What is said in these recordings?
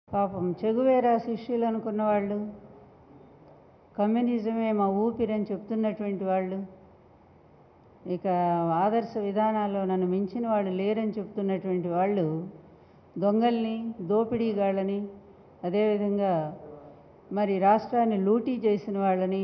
పాపం చెగువేరా శిష్యులు అనుకున్న వాళ్ళు కమ్యూనిజమే మా ఊపిరని చెప్తున్నటువంటి వాళ్ళు ఇక ఆదర్శ విధానాల్లో నన్ను మించిన వాళ్ళు లేరని చెప్తున్నటువంటి వాళ్ళు దొంగల్ని దోపిడీగాళ్ళని అదేవిధంగా మరి రాష్ట్రాన్ని లూటీ చేసిన వాళ్ళని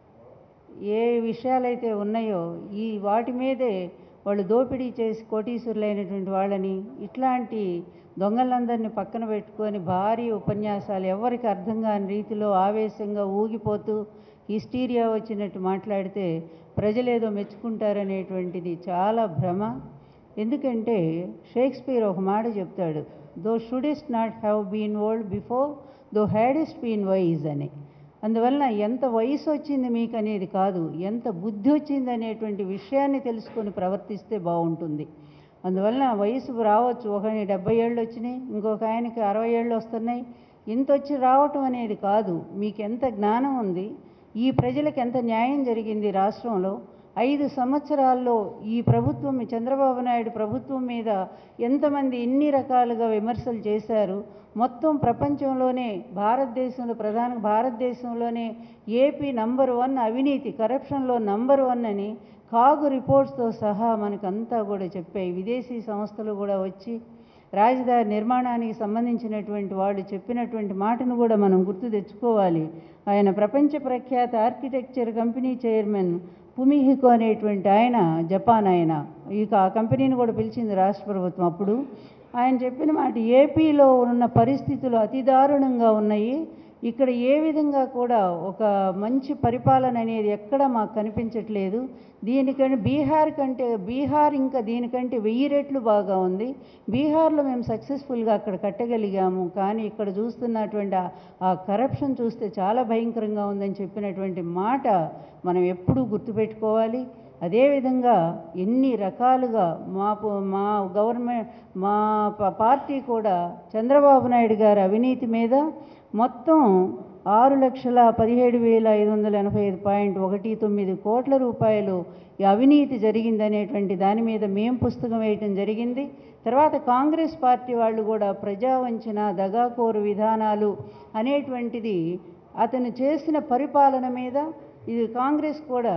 ఏ విషయాలైతే ఉన్నాయో ఈ వాటి మీదే వాళ్ళు దోపిడీ చేసి కోటీశ్వరులైనటువంటి వాళ్ళని ఇట్లాంటి దొంగలందరినీ పక్కన పెట్టుకొని భారీ ఉపన్యాసాలు ఎవరికి అర్థం కాని రీతిలో ఆవేశంగా ఊగిపోతూ హిస్టీరియా వచ్చినట్టు మాట్లాడితే ప్రజలేదో మెచ్చుకుంటారనేటువంటిది చాలా భ్రమ ఎందుకంటే షేక్స్పియర్ ఒక మాట చెప్తాడు thou shouldst not have been old before thou hadst been wise అని అందువలన ఎంత వయసు వచ్చింది మీకు అనేది కాదు ఎంత బుద్ధి వచ్చింది అనేటువంటి విషయాన్ని తెలుసుకొని ప్రవర్తిస్తే బాగుంటుంది అందువలన వయసు రావచ్చు ఒకని డెబ్బై ఏళ్ళు వచ్చినాయి ఇంకొక ఆయనకి అరవై ఏళ్ళు వస్తున్నాయి ఇంత వచ్చి రావటం అనేది కాదు మీకు ఎంత జ్ఞానం ఉంది ఈ ప్రజలకు ఎంత న్యాయం జరిగింది రాష్ట్రంలో ఐదు సంవత్సరాల్లో ఈ ప్రభుత్వం చంద్రబాబు నాయుడు ప్రభుత్వం మీద ఎంతమంది ఎన్ని రకాలుగా విమర్శలు చేశారు మొత్తం ప్రపంచంలోనే భారతదేశంలో ప్రధాన భారతదేశంలోనే ఏపీ నంబర్ వన్ అవినీతి కరప్షన్లో నంబర్ వన్ అని కాగు రిపోర్ట్స్తో సహా మనకంతా కూడా చెప్పాయి విదేశీ సంస్థలు కూడా వచ్చి రాజధాని నిర్మాణానికి సంబంధించినటువంటి వాళ్ళు చెప్పినటువంటి మాటను కూడా మనం గుర్తు తెచ్చుకోవాలి ఆయన ప్రపంచ ప్రఖ్యాత ఆర్కిటెక్చర్ కంపెనీ చైర్మన్ పుమిహికో అనేటువంటి ఆయన జపాన్ ఆయన ఇక ఆ కంపెనీని కూడా పిలిచింది రాష్ట్ర ప్రభుత్వం అప్పుడు ఆయన చెప్పిన మాట ఏపీలో ఉన్న పరిస్థితులు అతి దారుణంగా ఉన్నాయి ఇక్కడ ఏ విధంగా కూడా ఒక మంచి పరిపాలన అనేది ఎక్కడ మాకు కనిపించట్లేదు దీనికంటే బీహార్ కంటే బీహార్ ఇంకా దీనికంటే వెయ్యి రెట్లు బాగా ఉంది బీహార్లో మేము సక్సెస్ఫుల్గా అక్కడ కట్టగలిగాము కానీ ఇక్కడ చూస్తున్నటువంటి ఆ- ఆ కరప్షన్ చూస్తే చాలా భయంకరంగా ఉందని చెప్పినటువంటి మాట మనం ఎప్పుడూ గుర్తుపెట్టుకోవాలి అదేవిధంగా ఎన్ని రకాలుగా మా ప- మా గవర్నమెంట్ మా ప- పార్టీ కూడా చంద్రబాబు నాయుడు గారి అవినీతి మీద మొత్తం ఆరు లక్షల పదిహేడు వేల ఐదు వందల ఎనభై ఐదు పాయింట్ ఒకటి తొమ్మిది కోట్ల రూపాయలు ఈ అవినీతి జరిగిందనేటువంటి దాని మీద మేం పుస్తకం వేయటం జరిగింది తర్వాత కాంగ్రెస్ పార్టీ వాళ్ళు కూడా ప్రజావంచన దగాకోరు విధానాలు అనేటువంటిది అతను చేసిన పరిపాలన మీద ఇది కాంగ్రెస్ కూడా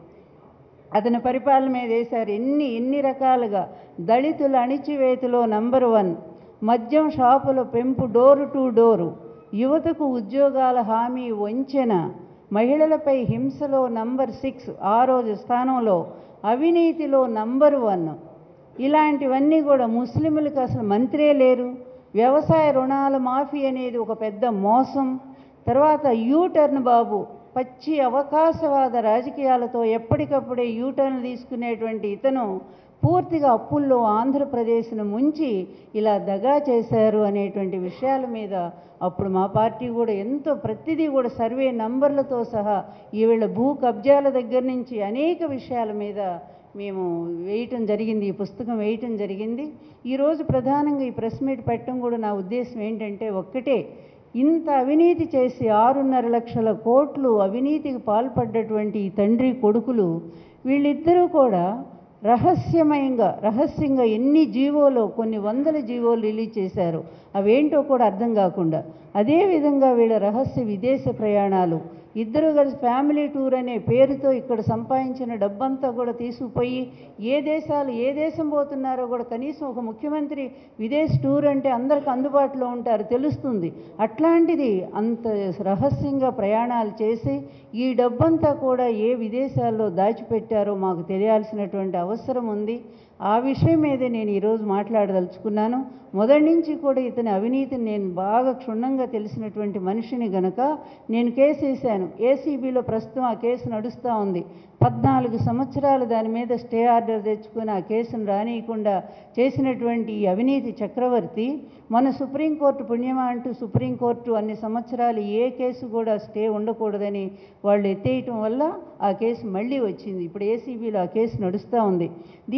అతని పరిపాలన మీద వేశారు ఎన్ని ఎన్ని రకాలుగా దళితుల అణిచివేతలో నంబర్ వన్ మద్యం షాపుల పెంపు డోరు టు డోరు యువతకు ఉద్యోగాల హామీ వంచెన మహిళలపై హింసలో నంబర్ సిక్స్ ఆ రోజు స్థానంలో అవినీతిలో నంబర్ వన్ ఇలాంటివన్నీ కూడా ముస్లింలకు అసలు మంత్రే లేరు వ్యవసాయ రుణాల మాఫీ అనేది ఒక పెద్ద మోసం తర్వాత యూటర్న్ బాబు పచ్చి అవకాశవాద రాజకీయాలతో ఎప్పటికప్పుడే యూటర్న్ తీసుకునేటువంటి ఇతను పూర్తిగా అప్పుల్లో ఆంధ్రప్రదేశ్ను ముంచి ఇలా దగా చేశారు అనేటువంటి విషయాల మీద అప్పుడు మా పార్టీ కూడా ఎంతో ప్రతిదీ కూడా సర్వే నంబర్లతో సహా ఈవేళ భూ కబ్జాల దగ్గర నుంచి అనేక విషయాల మీద మేము వేయటం జరిగింది ఈ పుస్తకం వేయటం జరిగింది ఈరోజు ప్రధానంగా ఈ ప్రెస్ మీట్ పెట్టడం కూడా నా ఉద్దేశం ఏంటంటే ఒక్కటే ఇంత అవినీతి చేసి ఆరున్నర లక్షల కోట్లు అవినీతికి పాల్పడ్డటువంటి ఈ తండ్రి కొడుకులు వీళ్ళిద్దరూ కూడా రహస్యమయంగా రహస్యంగా ఎన్ని జీవోలో కొన్ని వందల జీవోలు రిలీజ్ చేశారు అవేంటో కూడా అర్థం కాకుండా అదేవిధంగా వీళ్ళ రహస్య విదేశ ప్రయాణాలు ఇద్దరు కలిసి ఫ్యామిలీ టూర్ అనే పేరుతో ఇక్కడ సంపాదించిన డబ్బంతా కూడా తీసుకుపోయి ఏ దేశాలు ఏ దేశం పోతున్నారో కూడా కనీసం ఒక ముఖ్యమంత్రి విదేశ్ టూర్ అంటే అందరికి అందుబాటులో ఉంటారు తెలుస్తుంది అట్లాంటిది అంత రహస్యంగా ప్రయాణాలు చేసి ఈ డబ్బంతా కూడా ఏ విదేశాల్లో దాచిపెట్టారో మాకు తెలియాల్సినటువంటి అవసరం ఉంది ఆ విషయం మీదే నేను ఈరోజు మాట్లాడదలుచుకున్నాను మొదటి నుంచి కూడా ఇతని అవినీతిని నేను బాగా క్షుణ్ణంగా తెలిసినటువంటి మనిషిని గనక నేను కేసు వేశాను ఏసీబీలో ప్రస్తుతం ఆ కేసు నడుస్తూ ఉంది పద్నాలుగు సంవత్సరాలు దాని మీద స్టే ఆర్డర్ తెచ్చుకొని ఆ కేసును రానియకుండా చేసినటువంటి ఈ అవినీతి చక్రవర్తి మన సుప్రీంకోర్టు పుణ్యమా అంటూ సుప్రీంకోర్టు అన్ని సంవత్సరాలు ఏ కేసు కూడా స్టే ఉండకూడదని వాళ్ళు ఎత్తేయటం వల్ల ఆ కేసు మళ్ళీ వచ్చింది ఇప్పుడు ఏసీబీలో ఆ కేసు నడుస్తూ ఉంది దీన్ని ఆశ్రయించి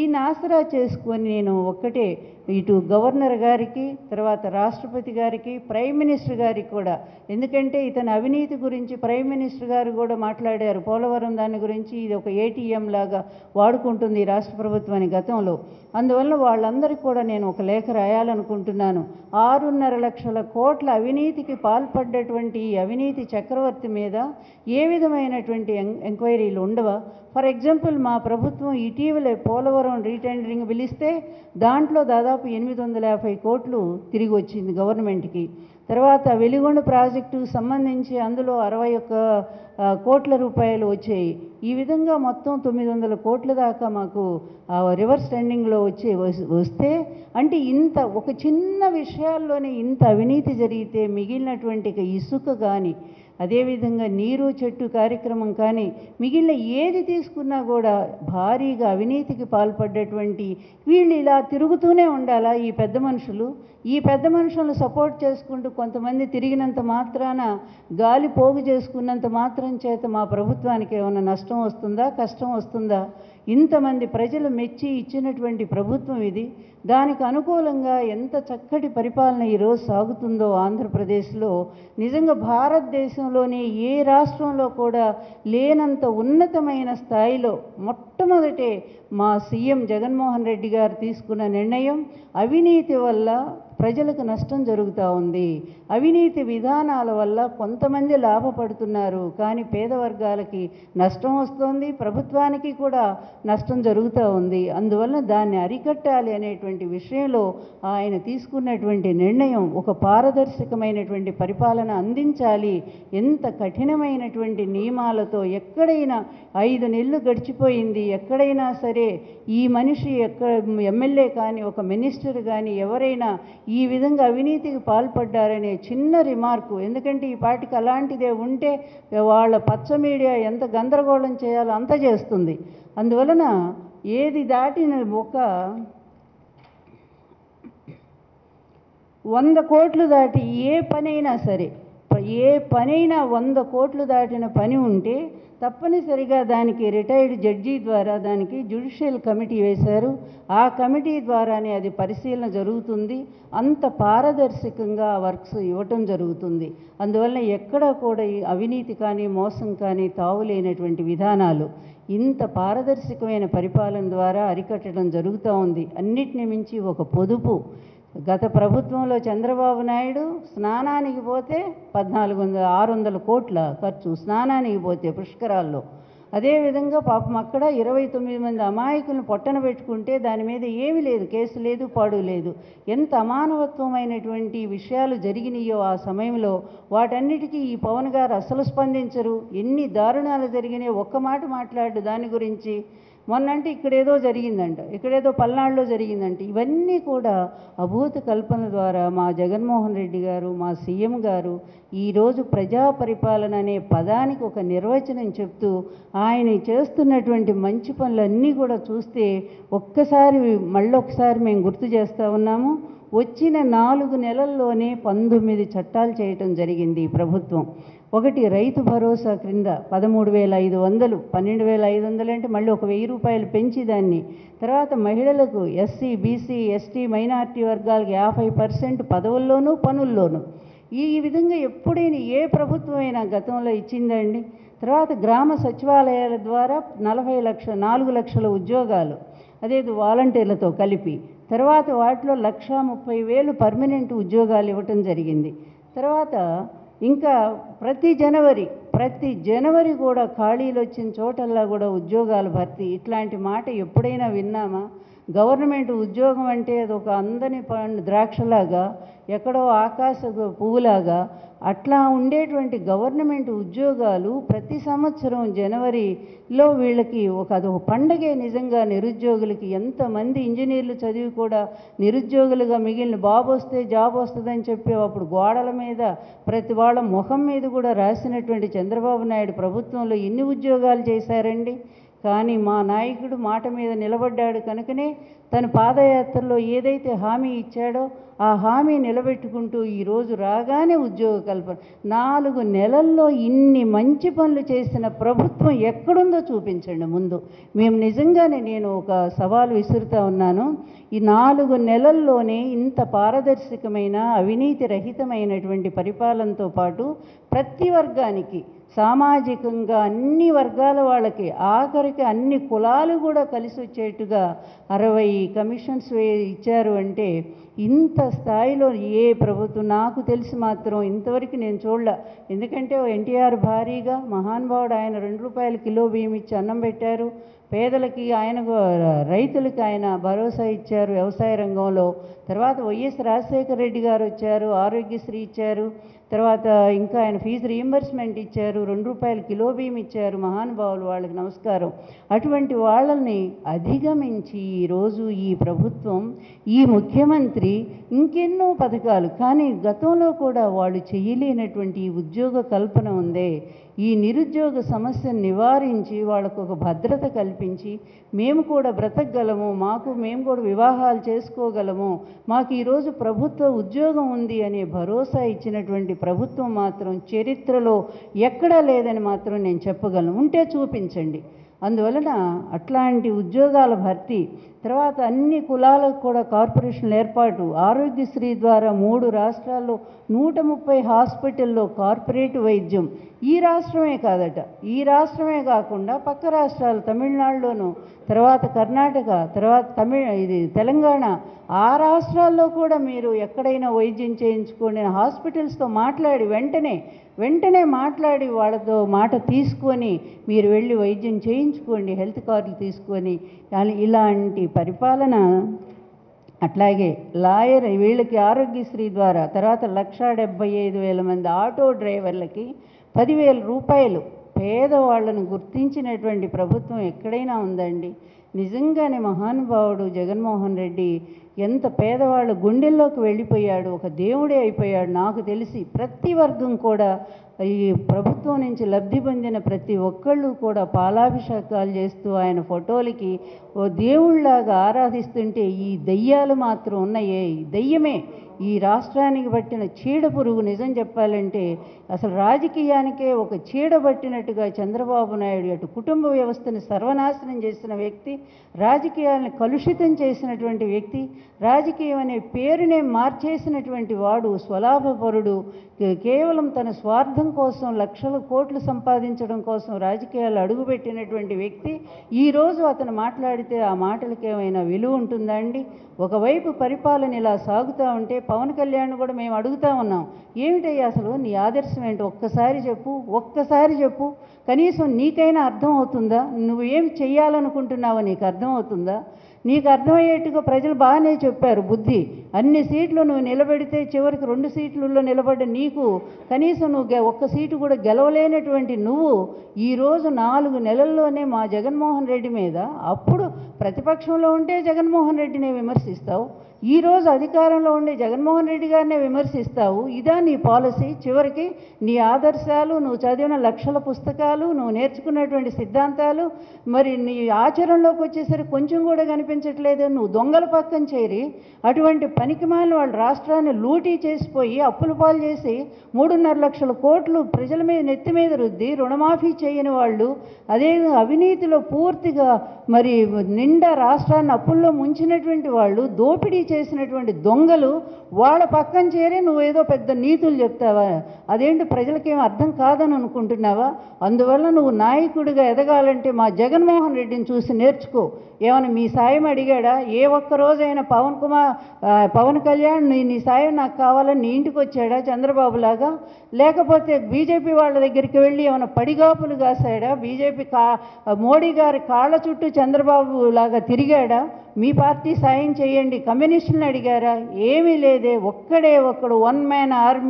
ఆసరా చేసుకొని నేను ఒక్కటే ఇటు గవర్నర్ గారికి తర్వాత రాష్ట్రపతి గారికి ప్రైమ్ మినిస్టర్ గారికి కూడా ఎందుకంటే ఇతని అవినీతి గురించి ప్రైమ్ మినిస్టర్ గారు కూడా మాట్లాడారు పోలవరం దాని గురించి ఇది ఒక ఏటీఎం లాగా వాడుకుంటుంది ఈ రాష్ట్ర ప్రభుత్వాన్ని గతంలో అందువల్ల వాళ్ళందరికీ కూడా నేను ఒక లేఖ రాయాలనుకుంటున్నాను ఆరున్నర లక్షల కోట్ల అవినీతికి పాల్పడ్డటువంటి ఈ అవినీతి చక్రవర్తి మీద ఏ విధమైనటువంటి ఎం- ఎంక్వైరీలు ఉండవా ఫర్ ఎగ్జాంపుల్ మా ప్రభుత్వం ఇటీవలే పోలవరం రీటెండరింగ్ పిలిస్తే దాంట్లో దాదాపు ఎనిమిది వందల యాభై కోట్లు తిరిగి వచ్చింది గవర్నమెంట్కి తర్వాత వెలిగొండ ప్రాజెక్టుకు సంబంధించి అందులో అరవై ఒక్క ఆ, కోట్ల రూపాయలు వచ్చాయి ఈ విధంగా మొత్తం తొమ్మిది వందల కోట్ల దాకా మాకు ఆ రివర్స్ టెండింగ్లో వచ్చే వస్- వస్తే అంటే ఇంత ఒక చిన్న విషయాల్లోనే ఇంత అవినీతి జరిగితే మిగిలినటువంటి ఇక ఇసుక కానీ అదేవిధంగా నీరు చెట్టు కార్యక్రమం కానీ మిగిలిన ఏది తీసుకున్నా కూడా భారీగా అవినీతికి పాల్పడ్డటువంటి వీళ్ళు ఇలా తిరుగుతూనే ఉండాలా ఈ పెద్ద మనుషులు ఈ పెద్ద మనుషులను సపోర్ట్ చేసుకుంటూ కొంతమంది తిరిగినంత మాత్రాన గాలి పోగు చేసుకున్నంత మాత్రం చేత మా ప్రభుత్వానికి ఏమైనా నష్టం వస్తుందా కష్టం వస్తుందా ఇంతమంది ప్రజలు మెచ్చి ఇచ్చినటువంటి ప్రభుత్వం ఇది దానికి అనుకూలంగా ఎంత చక్కటి పరిపాలన ఈరోజు సాగుతుందో ఆంధ్రప్రదేశ్లో నిజంగా భారతదేశంలోనే ఏ రాష్ట్రంలో కూడా లేనంత ఉన్నతమైన స్థాయిలో మొట్టమొదటే మా సీఎం జగన్మోహన్ రెడ్డి గారు తీసుకున్న నిర్ణయం అవినీతి వల్ల ప్రజలకు నష్టం జరుగుతూ ఉంది అవినీతి విధానాల వల్ల కొంతమంది లాభపడుతున్నారు కానీ పేద వర్గాలకి నష్టం వస్తుంది ప్రభుత్వానికి కూడా నష్టం జరుగుతూ ఉంది అందువల్ల దాన్ని అరికట్టాలి అనేటువంటి విషయంలో ఆయన తీసుకున్నటువంటి నిర్ణయం ఒక పారదర్శకమైనటువంటి పరిపాలన అందించాలి ఎంత కఠినమైనటువంటి నియమాలతో ఎక్కడైనా ఐదు నెలలు గడిచిపోయింది ఎక్కడైనా సరే ఈ మనిషి ఎక్కడ ఎమ్మెల్యే కానీ ఒక మినిస్టర్ కానీ ఎవరైనా ఈ విధంగా అవినీతికి పాల్పడ్డారనే చిన్న రిమార్కు ఎందుకంటే ఈ పాటికి అలాంటిదే ఉంటే వాళ్ళ పచ్చ మీడియా ఎంత గందరగోళం చేయాలో అంత చేస్తుంది అందువలన ఏది దాటిన ఒక వంద కోట్లు దాటి ఏ పనైనా సరే ప- ఏ పనైనా వంద కోట్లు దాటిన పని ఉంటే తప్పనిసరిగా దానికి రిటైర్డ్ జడ్జి ద్వారా దానికి జ్యుడిషియల్ కమిటీ వేశారు ఆ కమిటీ ద్వారానే అది పరిశీలన జరుగుతుంది అంత పారదర్శకంగా ఆ వర్క్స్ ఇవ్వటం జరుగుతుంది అందువల్ల ఎక్కడ కూడా ఈ అవినీతి కానీ మోసం కానీ తావులేనటువంటి విధానాలు ఇంత పారదర్శకమైన పరిపాలన ద్వారా అరికట్టడం జరుగుతూ ఉంది అన్నిటిని మించి ఒక పొదుపు గత ప్రభుత్వంలో చంద్రబాబు నాయుడు స్నానానికి పోతే పద్నాలుగు వందల ఆరు వందల కోట్ల ఖర్చు స్నానానికి పోతే పుష్కరాల్లో అదేవిధంగా పాపం అక్కడ ఇరవై తొమ్మిది మంది అమాయకులను పొట్టన పెట్టుకుంటే దాని మీద ఏమీ లేదు కేసు లేదు పాడు లేదు ఎంత అమానవత్వమైనటువంటి విషయాలు జరిగినాయో ఆ సమయంలో వాటన్నిటికీ ఈ పవన్ గారు అసలు స్పందించరు ఎన్ని దారుణాలు జరిగినాయో ఒక్క మాట మాట్లాడు దాని గురించి మొన్నంటే ఇక్కడేదో జరిగిందంట ఇక్కడేదో పల్నాడులో జరిగిందంట ఇవన్నీ కూడా అభూత కల్పన ద్వారా మా జగన్మోహన్ రెడ్డి గారు మా సీఎం గారు ఈరోజు ప్రజా పరిపాలన అనే పదానికి ఒక నిర్వచనం చెప్తూ ఆయన చేస్తున్నటువంటి మంచి పనులన్నీ కూడా చూస్తే ఒక్కసారి మళ్ళొకసారి మేము గుర్తు చేస్తూ ఉన్నాము వచ్చిన నాలుగు నెలల్లోనే పంతొమ్మిది చట్టాలు చేయటం జరిగింది ఈ ప్రభుత్వం ఒకటి రైతు భరోసా క్రింద పదమూడు వేల ఐదు వందలు పన్నెండు వేల ఐదు వందలు అంటే మళ్ళీ ఒక వెయ్యి రూపాయలు పెంచి దాన్ని తర్వాత మహిళలకు ఎస్సీ బీసీ ఎస్టీ మైనారిటీ వర్గాలకు యాభై పర్సెంట్ పదవుల్లోనూ పనుల్లోనూ ఈ ఈ విధంగా ఎప్పుడైనా ఏ ప్రభుత్వమైనా గతంలో ఇచ్చిందండి తర్వాత గ్రామ సచివాలయాల ద్వారా నలభై లక్ష నాలుగు లక్షల ఉద్యోగాలు అదే వాలంటీర్లతో కలిపి తర్వాత వాటిలో లక్ష ముప్పై వేలు పర్మనెంట్ ఉద్యోగాలు ఇవ్వటం జరిగింది తర్వాత ఇంకా ప్రతి జనవరి ప్రతి జనవరి కూడా ఖాళీలు వచ్చిన చోటల్లా కూడా ఉద్యోగాలు భర్తీ ఇట్లాంటి మాట ఎప్పుడైనా విన్నామా గవర్నమెంట్ ఉద్యోగం అంటే అది ఒక అందని పండు ద్రాక్షలాగా ఎక్కడో ఆకాశ పువ్వులాగా అట్లా ఉండేటువంటి గవర్నమెంట్ ఉద్యోగాలు ప్రతి సంవత్సరం జనవరిలో వీళ్ళకి ఒక అదొక పండగే నిజంగా నిరుద్యోగులకి ఎంతమంది ఇంజనీర్లు చదివి కూడా నిరుద్యోగులుగా మిగిలిన బాబు వస్తే జాబ్ వస్తుందని చెప్పి అప్పుడు గోడల మీద ప్రతి వాళ్ళ ముఖం మీద కూడా రాసినటువంటి చంద్రబాబు నాయుడు ప్రభుత్వంలో ఎన్ని ఉద్యోగాలు చేశారండి కానీ మా నాయకుడు మాట మీద నిలబడ్డాడు కనుకనే తన పాదయాత్రలో ఏదైతే హామీ ఇచ్చాడో ఆ హామీ నిలబెట్టుకుంటూ ఈరోజు రాగానే ఉద్యోగ కల్పన నాలుగు నెలల్లో ఇన్ని మంచి పనులు చేసిన ప్రభుత్వం ఎక్కడుందో చూపించండి ముందు మేము నిజంగానే నేను ఒక సవాలు విసురుతా ఉన్నాను ఈ నాలుగు నెలల్లోనే ఇంత పారదర్శకమైన అవినీతి రహితమైనటువంటి పరిపాలనతో పాటు ప్రతి వర్గానికి సామాజికంగా అన్ని వర్గాల వాళ్ళకి ఆఖరికి అన్ని కులాలు కూడా కలిసి వచ్చేట్టుగా అరవై కమిషన్స్ వే ఇచ్చారు అంటే ఇంత స్థాయిలో ఏ ప్రభుత్వం నాకు తెలిసి మాత్రం ఇంతవరకు నేను చూడలే ఎందుకంటే ఎన్టీఆర్ భారీగా మహానుభావుడు ఆయన రెండు రూపాయల కిలో బియ్యం ఇచ్చి అన్నం పెట్టారు పేదలకి ఆయన రైతులకి ఆయన భరోసా ఇచ్చారు వ్యవసాయ రంగంలో తర్వాత వైఎస్ రాజశేఖర రెడ్డి గారు వచ్చారు ఆరోగ్యశ్రీ ఇచ్చారు తర్వాత ఇంకా ఆయన ఫీజు రీయింబర్స్మెంట్ ఇచ్చారు రెండు రూపాయలు కిలో బియ్యం ఇచ్చారు మహానుభావులు వాళ్ళకి నమస్కారం అటువంటి వాళ్ళని అధిగమించి ఈరోజు ఈ ప్రభుత్వం ఈ ముఖ్యమంత్రి ఇంకెన్నో పథకాలు కానీ గతంలో కూడా వాళ్ళు చేయలేనటువంటి ఈ ఉద్యోగ కల్పన ఉందే ఈ నిరుద్యోగ సమస్యను నివారించి వాళ్ళకు ఒక భద్రత కల్పించి మేము కూడా బ్రతకగలము మాకు మేము కూడా వివాహాలు చేసుకోగలము మాకు ఈరోజు ప్రభుత్వ ఉద్యోగం ఉంది అనే భరోసా ఇచ్చినటువంటి ప్రభుత్వం మాత్రం చరిత్రలో ఎక్కడా లేదని మాత్రం నేను చెప్పగలను ఉంటే చూపించండి అందువలన అట్లాంటి ఉద్యోగాల భర్తీ తర్వాత అన్ని కులాలకు కూడా కార్పొరేషన్ల ఏర్పాటు ఆరోగ్యశ్రీ ద్వారా మూడు రాష్ట్రాల్లో నూట ముప్పై హాస్పిటల్లో కార్పొరేట్ వైద్యం ఈ రాష్ట్రమే కాదట ఈ రాష్ట్రమే కాకుండా పక్క రాష్ట్రాలు తమిళనాడులోను తర్వాత కర్ణాటక తర్వాత తమిళ ఇది తెలంగాణ ఆ రాష్ట్రాల్లో కూడా మీరు ఎక్కడైనా వైద్యం చేయించుకోండి హాస్పిటల్స్తో మాట్లాడి వెంటనే వెంటనే మాట్లాడి వాళ్ళతో మాట తీసుకొని మీరు వెళ్ళి వైద్యం చేయించుకోండి హెల్త్ కార్డులు తీసుకొని కానీ ఇలాంటి పరిపాలన అట్లాగే లాయర్ వీళ్ళకి ఆరోగ్యశ్రీ ద్వారా తర్వాత లక్షా డెబ్బై ఐదు వేల మంది ఆటో డ్రైవర్లకి పదివేల రూపాయలు పేదవాళ్ళను గుర్తించినటువంటి ప్రభుత్వం ఎక్కడైనా ఉందండి నిజంగానే మహానుభావుడు జగన్మోహన్ రెడ్డి ఎంత పేదవాళ్ళ గుండెల్లోకి వెళ్ళిపోయాడు ఒక దేవుడే అయిపోయాడు నాకు తెలిసి ప్రతి వర్గం కూడా ఈ ప్రభుత్వం నుంచి లబ్ధి పొందిన ప్రతి ఒక్కళ్ళు కూడా పాలాభిషేకాలు చేస్తూ ఆయన ఫోటోలకి ఓ దేవుళ్ళలాగా ఆరాధిస్తుంటే ఈ దెయ్యాలు మాత్రం ఉన్నాయే ఈ దెయ్యమే ఈ రాష్ట్రానికి పట్టిన చీడ పురుగు నిజం చెప్పాలంటే అసలు రాజకీయానికే ఒక చీడ పట్టినట్టుగా చంద్రబాబు నాయుడు అటు కుటుంబ వ్యవస్థని సర్వనాశనం చేసిన వ్యక్తి రాజకీయాలను కలుషితం చేసినటువంటి వ్యక్తి రాజకీయం అనే పేరునే మార్చేసినటువంటి వాడు స్వలాభపరుడు కే- కేవలం తన స్వార్థం కోసం లక్షల కోట్లు సంపాదించడం కోసం రాజకీయాలు అడుగుపెట్టినటువంటి వ్యక్తి ఈరోజు అతను మాట్లాడితే ఆ మాటలకి ఏమైనా విలువ ఉంటుందా అండి ఒకవైపు పరిపాలన ఇలా సాగుతూ ఉంటే పవన్ కళ్యాణ్ కూడా మేము అడుగుతా ఉన్నాం ఏమిటయ్యా అసలు నీ ఆదర్శం ఏంటో ఒక్కసారి చెప్పు ఒక్కసారి చెప్పు కనీసం నీకైనా అర్థం అవుతుందా నువ్వు ఏం చెయ్యాలనుకుంటున్నావో నీకు అర్థం అవుతుందా నీకు అర్థమయ్యేట్టుగా ప్రజలు బాగానే చెప్పారు బుద్ధి అన్ని సీట్లు నువ్వు నిలబెడితే చివరికి రెండు సీట్లలో నిలబడ్డ నీకు కనీసం నువ్వు గె- ఒక్క సీటు కూడా గెలవలేనటువంటి నువ్వు ఈరోజు నాలుగు నెలల్లోనే మా జగన్మోహన్ రెడ్డి మీద అప్పుడు ప్రతిపక్షంలో ఉంటే జగన్మోహన్ రెడ్డినే విమర్శిస్తావు ఈరోజు అధికారంలో ఉండే జగన్మోహన్ రెడ్డి గారినే విమర్శిస్తావు ఇదా నీ పాలసీ చివరికి నీ ఆదర్శాలు నువ్వు చదివిన లక్షల పుస్తకాలు నువ్వు నేర్చుకున్నటువంటి సిద్ధాంతాలు మరి నీ ఆచరణలోకి వచ్చేసరికి కొంచెం కూడా కనిపించట్లేదు నువ్వు దొంగల పక్కన చేరి అటువంటి పనికిమాలిన వాళ్ళ రాష్ట్రాన్ని లూటీ చేసిపోయి అప్పుల పాలు చేసి మూడున్నర లక్షల కోట్లు ప్రజల మీద నెత్తి మీద రుద్ది రుణమాఫీ చేయని వాళ్ళు అదే అవినీతిలో పూర్తిగా మరి నిండా రాష్ట్రాన్ని అప్పుల్లో ముంచినటువంటి వాళ్ళు దోపిడీ చేసినటువంటి దొంగలు వాళ్ళ పక్కన చేరి నువ్వేదో పెద్ద నీతులు చెప్తావా అదేంటి ప్రజలకేం అర్థం కాదని అనుకుంటున్నావా అందువల్ల నువ్వు నాయకుడిగా ఎదగాలంటే మా జగన్మోహన్ రెడ్డిని చూసి నేర్చుకో ఏమైనా మీ సాయం అడిగాడా ఏ ఒక్క రోజైనా పవన్ కుమార్ ఆ, పవన్ కళ్యాణ్ నీ నీ సాయం నాకు కావాలని నీ ఇంటికి వచ్చాడా చంద్రబాబు లాగా లేకపోతే బీజేపీ వాళ్ళ దగ్గరికి వెళ్ళి ఏమైనా పడిగాపులు కాసాడా బీజేపీ కా మోడీ గారి కాళ్ళ చుట్టూ చంద్రబాబు లాగా తిరిగాడా మీ పార్టీ సాయం చేయండి కమ్యూనిస్టులను అడిగారా ఏమీ లేదే ఒక్కడే ఒక్కడు వన్ మ్యాన్ ఆర్మీ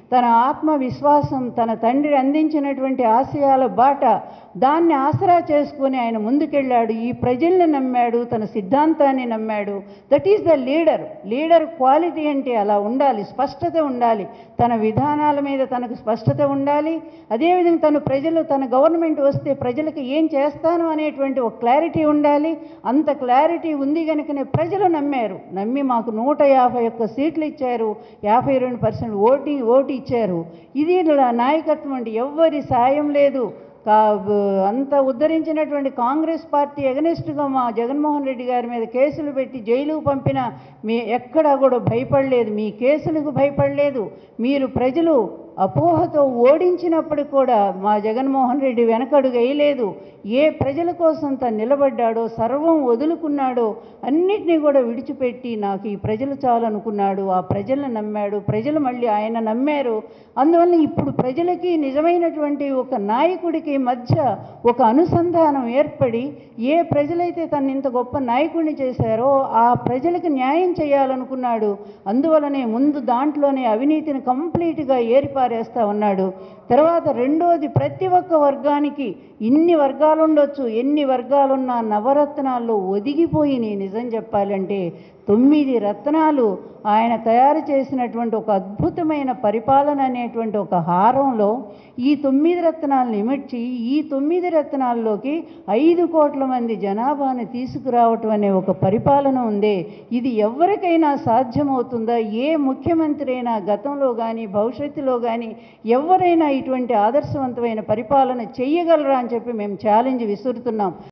తన ఆత్మవిశ్వాసం తన తండ్రి అందించినటువంటి ఆశయాల బాట దాన్ని ఆసరా చేసుకుని ఆయన ముందుకెళ్ళాడు ఈ ప్రజల్ని నమ్మాడు తన సిద్ధాంతాన్ని నమ్మాడు that is the leader leader quality అంటే అలా ఉండాలి స్పష్టత ఉండాలి తన విధానాల మీద తనకు స్పష్టత ఉండాలి అదేవిధంగా తను ప్రజలు తన గవర్నమెంట్ వస్తే ప్రజలకు ఏం చేస్తాను అనేటువంటి ఒక క్లారిటీ ఉండాలి అంత క్లారిటీ ఉంది కనుకనే ప్రజలు నమ్మారు నమ్మి మాకు నూట యాభై ఒక్క సీట్లు ఇచ్చారు యాభై రెండు పర్సెంట్ ఓటింగ్ ఓటు ఇచ్చారు ఇది నా నాయకత్వం అంటే ఎవ్వరి సాయం లేదు కా అంత ఉద్ధరించినటువంటి కాంగ్రెస్ పార్టీ ఎగనెస్ట్గా మా జగన్మోహన్ రెడ్డి గారి మీద కేసులు పెట్టి జైలుకు పంపిన మీ ఎక్కడా కూడా భయపడలేదు మీ కేసులకు భయపడలేదు మీరు ప్రజలు అపోహతో ఓడించినప్పుడు కూడా మా జగన్మోహన్ రెడ్డి వెనకడుగు వేయలేదు ఏ ప్రజల కోసం తను నిలబడ్డాడో సర్వం వదులుకున్నాడో అన్నిటినీ కూడా విడిచిపెట్టి నాకు ఈ ప్రజలు చాలనుకున్నాడు ఆ ప్రజలను నమ్మాడు ప్రజలు మళ్ళీ ఆయన నమ్మారు అందువల్ల ఇప్పుడు ప్రజలకి నిజమైనటువంటి ఒక నాయకుడికి మధ్య ఒక అనుసంధానం ఏర్పడి ఏ ప్రజలైతే తను ఇంత గొప్ప నాయకుడిని చేశారో ఆ ప్రజలకు న్యాయం చేయాలనుకున్నాడు అందువలనే ముందు దాంట్లోనే అవినీతిని కంప్లీట్గా ఏరిపారేస్తా ఉన్నాడు తర్వాత రెండోది ప్రతి ఒక్క వర్గానికి ఇన్ని వర్గాలు ఉండొచ్చు ఎన్ని వర్గాలున్నా నవరత్నాల్లో ఒదిగిపోయినాయి నిజం చెప్పాలంటే తొమ్మిది రత్నాలు ఆయన తయారు చేసినటువంటి ఒక అద్భుతమైన పరిపాలన అనేటువంటి ఒక హారంలో ఈ తొమ్మిది రత్నాలను ఇమిడ్చి ఈ తొమ్మిది రత్నాల్లోకి ఐదు కోట్ల మంది జనాభాని తీసుకురావటం అనే ఒక పరిపాలన ఉందే ఇది ఎవరికైనా సాధ్యమవుతుందా ఏ ముఖ్యమంత్రి అయినా గతంలో కానీ భవిష్యత్తులో కానీ ఎవరైనా ఇటువంటి ఆదర్శవంతమైన పరిపాలన చెయ్యగలరా అని చెప్పి మేము ఛాలెంజ్ విసురుతున్నాం